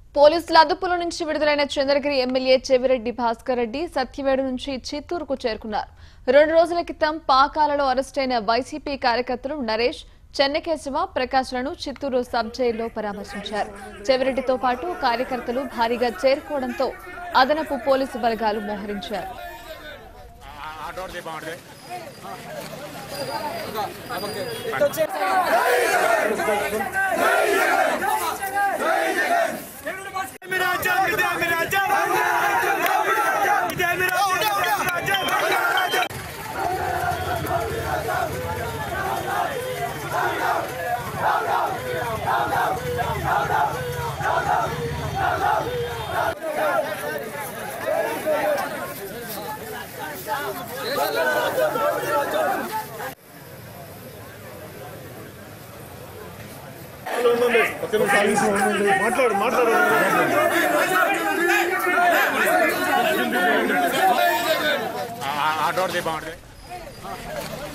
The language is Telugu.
పోలీసుల అదుపులో నుంచి విడుదలైన చంద్రగిరి ఎమ్మెల్యే చెవిరెడ్డి భాస్కర్ రెడ్డి సత్యవేడు నుంచి చిత్తూరుకు చేరుకున్నారు రెండు రోజుల క్రితం పాకాలలో అరెస్టైన వైసీపీ కార్యకర్తలు నరేష్ చెన్నకేశవ ప్రకాశ్లను చిత్తూరు సబ్ జైల్లో పరామర్శించారు చెవిరెడ్డితో పాటు కార్యకర్తలు భారీగా చేరుకోవడంతో అదనపు పోలీసు బలగాలు మోహరించారు ఆటోడు దీపం మాట్లాడు మాట్లాడు ఆటోడు దీపం